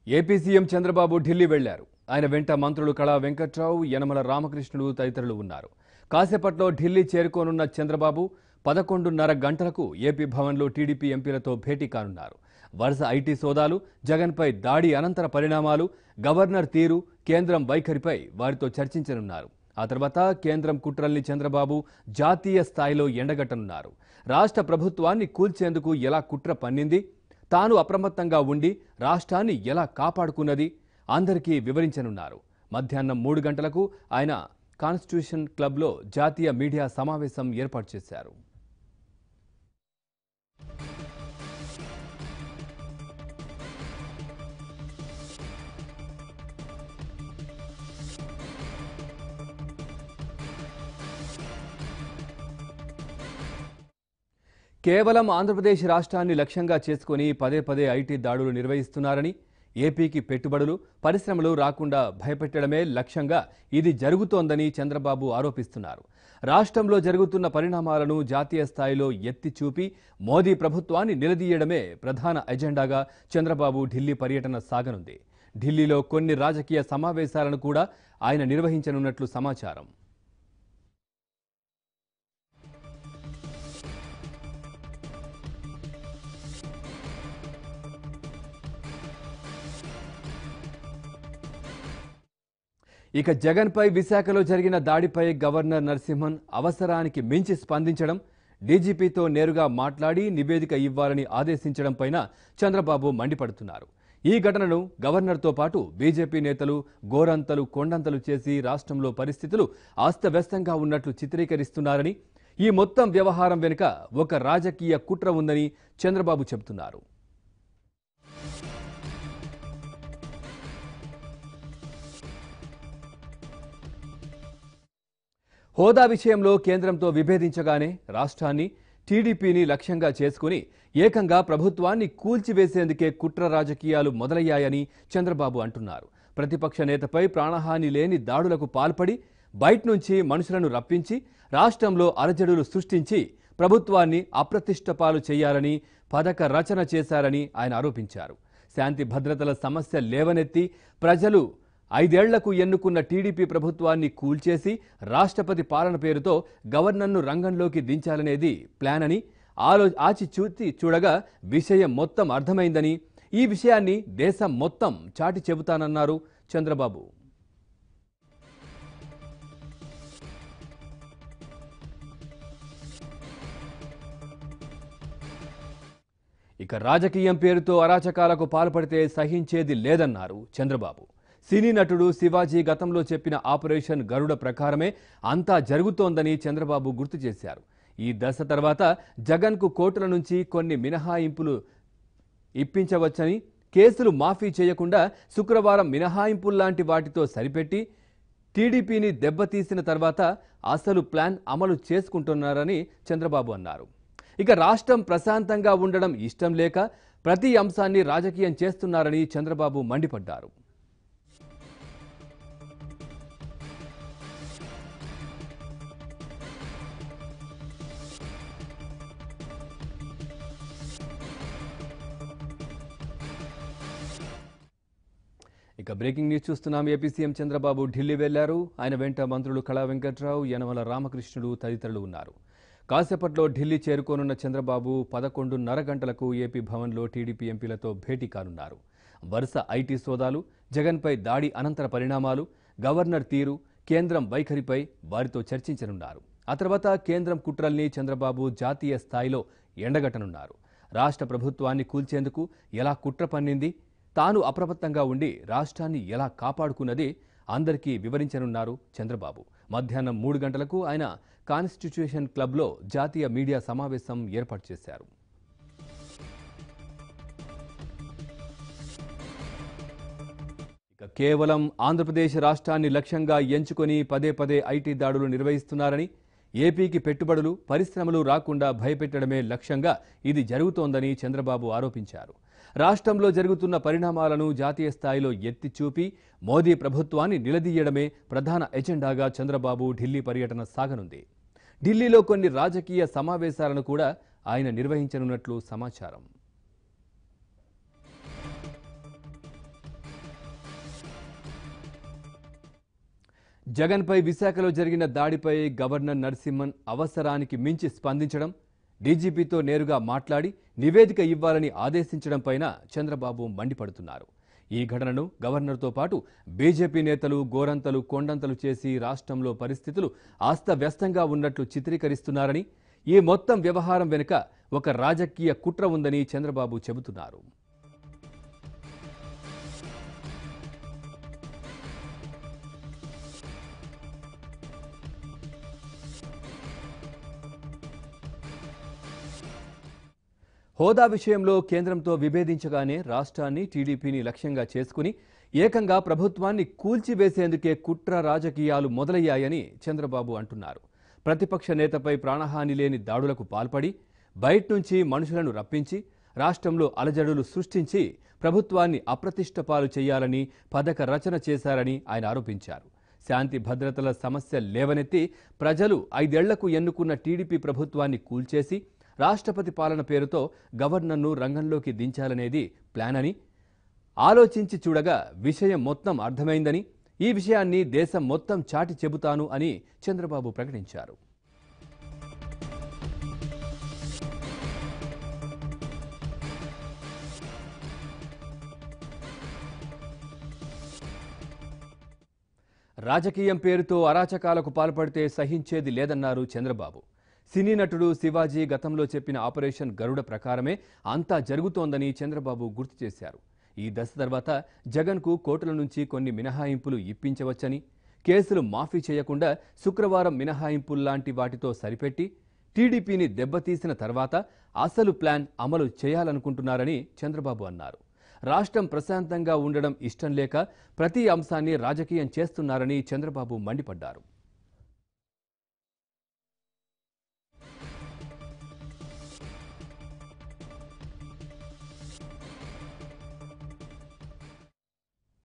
AP CM Chandrababu Delhi వెళ్లారు ఆయన వెంట మంత్రులు కళా వెంకట్రావు యనమల రామకృష్ణుడు తదితరులు ఉన్నారు కాసేపట్లో ఢిల్లీ చేరుకోనున్న చంద్రబాబు పదకొండున్నర గంటలకు ఏపీ భవన్లో టీడీపీ ఎంపీలతో భేటీ కానున్నారు వరుస ఐటీ సోదాలు జగన్పై దాడి అనంతర పరిణామాలు గవర్నర్ తీరు కేంద్రం వైఖరిపై వారితో చర్చించనున్నారు ఆ తర్వాత కేంద్రం కుట్రల్ని చంద్రబాబు జాతీయ స్థాయిలో ఎండగట్టనున్నారు రాష్ట్ర ప్రభుత్వాన్ని కూల్చేందుకు ఎలా కుట్ర పన్నింది తాను అప్రమత్తంగా ఉండి రాష్ట్రాన్ని ఎలా కాపాడుకున్నది అందరికీ వివరించనున్నారు మధ్యాహ్నం మూడు గంటలకు ఆయన కాన్స్టిట్యూషన్ క్లబ్లో జాతీయ మీడియా సమావేశం ఏర్పాటు చేశారు కేవలం ఆంధ్రప్రదేశ్ రాష్ట్రాన్ని లక్ష్యంగా చేసుకుని పదే పదే ఐటీ దాడులు నిర్వహిస్తున్నారని ఏపీకి పెట్టుబడులు పరిశ్రమలు రాకుండా భయపెట్టడమే లక్ష్యంగా ఇది జరుగుతోందని చంద్రబాబు ఆరోపిస్తున్నారు రాష్ట్రంలో జరుగుతున్న పరిణామాలను జాతీయ స్థాయిలో ఎత్తి చూపి మోదీ ప్రభుత్వాన్ని నిలదీయడమే ప్రధాన ఎజెండాగా చంద్రబాబు ఢిల్లీ పర్యటన సాగనుంది ఢిల్లీలో కొన్ని రాజకీయ సమావేశాలను కూడా ఆయన నిర్వహించనున్నట్లు సమాచారం ఇక జగన్పై విశాఖలో జరిగిన దాడిపై గవర్నర్ నరసింహన్ అవసరానికి మించి స్పందించడం డీజీపీతో నేరుగా మాట్లాడి నివేదిక ఇవ్వాలని ఆదేశించడం పైన చంద్రబాబు మండిపడుతున్నారు ఈ ఘటనను గవర్నర్తో పాటు బీజేపీ నేతలు గోరంతలు కొండంతలు చేసి రాష్ట్రంలో పరిస్థితులు అస్తవ్యస్తంగా ఉన్నట్లు చిత్రీకరిస్తున్నారని ఈ మొత్తం వ్యవహారం వెనుక ఒక రాజకీయ కుట్ర ఉందని చంద్రబాబు చెబుతున్నారు హోదా విషయంలో కేంద్రంతో విభేదించగానే రాష్ట్రాన్ని టీడీపీని లక్ష్యంగా చేసుకుని ఏకంగా ప్రభుత్వాన్ని కూల్చివేసేందుకే కుట్ర రాజకీయాలు మొదలయ్యాయని చంద్రబాబు అంటున్నారు ప్రతిపక్ష నేతపై ప్రాణహాని లేని దాడులకు పాల్పడి బయట నుంచి మనుషులను రప్పించి రాష్ట్రంలో అలజడులు సృష్టించి ప్రభుత్వాన్ని అప్రతిష్టపాలు చేయాలని పథక రచన చేశారని ఆయన ఆరోపించారు శాంతి భద్రతల సమస్య లేవనెత్తి ప్రజలు ఐదేళ్లకు ఎన్నుకున్న టీడీపీ ప్రభుత్వాన్ని కూల్చేసి రాష్ట్రపతి పాలన పేరుతో గవర్నర్ను రంగంలోకి దించాలనేది ప్లాన్ అని ఆలో ఆచి చూసి చూడగా విషయం మొత్తం అర్థమైందని ఈ విషయాన్ని దేశం మొత్తం చాటి చెబుతానన్నారు చంద్రబాబు ఇక రాజకీయం పేరుతో అరాచకాలకు పాల్పడితే సహించేది లేదన్నారు చంద్రబాబు సినీ నటుడు శివాజీ గతంలో చెప్పిన ఆపరేషన్ గరుడ ప్రకారమే అంతా జరుగుతోందని చంద్రబాబు గుర్తు చేశారు ఈ దశ తర్వాత జగన్కు కోర్టుల నుంచి కొన్ని మినహాయింపులు ఇప్పించవచ్చని కేసులు మాఫీ చేయకుండా శుక్రవారం మినహాయింపుల్లాంటి వాటితో సరిపెట్టి టీడీపీని దెబ్బతీసిన తర్వాత అసలు ప్లాన్ అమలు చేసుకుంటున్నారని చంద్రబాబు అన్నారు ఇక రాష్ట్రం ప్రశాంతంగా ఉండడం ఇష్టం లేక ప్రతి అంశాన్ని రాజకీయం చేస్తున్నారని చంద్రబాబు మండిపడ్డారు ఇక బ్రేకింగ్ న్యూస్ చూస్తున్నాం ఏపీ సీఎం చంద్రబాబు ఢిల్లీ వెళ్లారు ఆయన వెంట మంత్రులు కళా వెంకట్రావు యనమల రామకృష్ణుడు తదితరులు ఉన్నారు కాసేపట్లో ఢిల్లీ చేరుకోనున్న చంద్రబాబు పదకొండున్నర గంటలకు ఏపీ భవన్లో టీడీపీ ఎంపీలతో భేటీ కానున్నారు వరుస ఐటీ సోదాలు జగన్పై దాడి అనంతర పరిణామాలు గవర్నర్ తీరు కేంద్రం వైఖరిపై వారితో చర్చించనున్నారు ఆ తర్వాత కేంద్రం కుట్రల్ని చంద్రబాబు జాతీయ స్థాయిలో ఎండగట్టనున్నారు రాష్ట్ర ప్రభుత్వాన్ని కూల్చేందుకు ఎలా కుట్ర పన్నింది తాను అప్రమత్తంగా ఉండి రాష్ట్రాన్ని ఎలా కాపాడుకున్నది అందరికీ వివరించనున్నారు చంద్రబాబు మధ్యాహ్నం మూడు గంటలకు ఆయన కాన్స్టిట్యూషన్ క్లబ్లో జాతీయ మీడియా సమావేశం ఏర్పాటు చేశారు ఇక కేవలం ఆంధ్రప్రదేశ్ రాష్ట్రాన్ని లక్ష్యంగా ఎంచుకొని పదే పదే ఐటీ దాడులు నిర్వహిస్తున్నారని ఏపీకి పెట్టుబడులు పరిశ్రమలు రాకుండా భయపెట్టడమే లక్ష్యంగా ఇది జరుగుతోందని చంద్రబాబు ఆరోపించారు రాష్ట్రంలో జరుగుతున్న పరిణామాలను జాతీయ స్థాయిలో ఎత్తి చూపి మోదీ ప్రభుత్వాన్ని నిలదీయడమే ప్రధాన ఎజెండాగా చంద్రబాబు ఢిల్లీ పర్యటన సాగనుంది ఢిల్లీలో కొన్ని రాజకీయ సమావేశాలను కూడా ఆయన నిర్వహించనున్నట్లు సమాచారం జగన్పై విశాఖలో జరిగిన దాడిపై గవర్నర్ నరసింహన్ అవసరానికి మించి స్పందించడం డీజీపీతో నేరుగా మాట్లాడి నివేదిక ఇవ్వాలని ఆదేశించడంపైన చంద్రబాబు మండిపడుతున్నారు ఈ ఘటనను గవర్నర్తో పాటు బీజేపీ నేతలు గోరంతలు కొండంతలు చేసి రాష్ట్రంలో పరిస్థితులు అస్తవ్యస్తంగా ఉన్నట్లు చిత్రీకరిస్తున్నారని ఈ మొత్తం వ్యవహారం వెనుక ఒక రాజకీయ కుట్ర ఉందని చంద్రబాబు చెబుతున్నారు హోదా విషయంలో కేంద్రంతో విభేదించగానే రాష్ట్రాన్ని టీడీపీని లక్ష్యంగా చేసుకుని ఏకంగా ప్రభుత్వాన్ని కూల్చివేసేందుకే కుట్ర రాజకీయాలు మొదలయ్యాయని చంద్రబాబు అంటున్నారు ప్రతిపక్ష నేతపై ప్రాణహాని లేని దాడులకు పాల్పడి బయట నుంచి మనుషులను రప్పించి రాష్ట్రంలో అలజడులు సృష్టించి ప్రభుత్వాన్ని అప్రతిష్ట పాలు చేయాలని పథక రచన చేశారని ఆయన ఆరోపించారు శాంతి భద్రతల సమస్య లేవనెత్తి ప్రజలు ఐదేళ్లకు ఎన్నుకున్న టీడీపీ ప్రభుత్వాన్ని కూల్చేసి రాష్ట్రపతి పాలన పేరుతో గవర్నర్ను రంగంలోకి దించాలనేది ప్లాన్ అని ఆలోచించి చూడగా విషయం మొత్తం అర్థమైందని ఈ విషయాన్ని దేశం మొత్తం చాటి చెబుతాను అని చంద్రబాబు ప్రకటించారు రాజకీయం పేరుతో అరాచకాలకు పాల్పడితే సహించేది లేదన్నారు చంద్రబాబు సినీ నటుడు శివాజీ గతంలో చెప్పిన ఆపరేషన్ గరుడ ప్రకారమే అంతా జరుగుతోందని చంద్రబాబు గుర్తు చేశారు ఈ దశ తర్వాత జగన్కు కోర్టుల నుంచి కొన్ని మినహాయింపులు ఇప్పించవచ్చని కేసులు మాఫీ చేయకుండా శుక్రవారం మినహాయింపుల్లాంటి వాటితో సరిపెట్టి టీడీపీని దెబ్బతీసిన తర్వాత అసలు ప్లాన్ అమలు చేయాలనుకుంటున్నారని చంద్రబాబు అన్నారు రాష్ట్రం ప్రశాంతంగా ఉండడం ఇష్టం లేక ప్రతి అంశాన్ని రాజకీయం చేస్తున్నారని చంద్రబాబు మండిపడ్డారు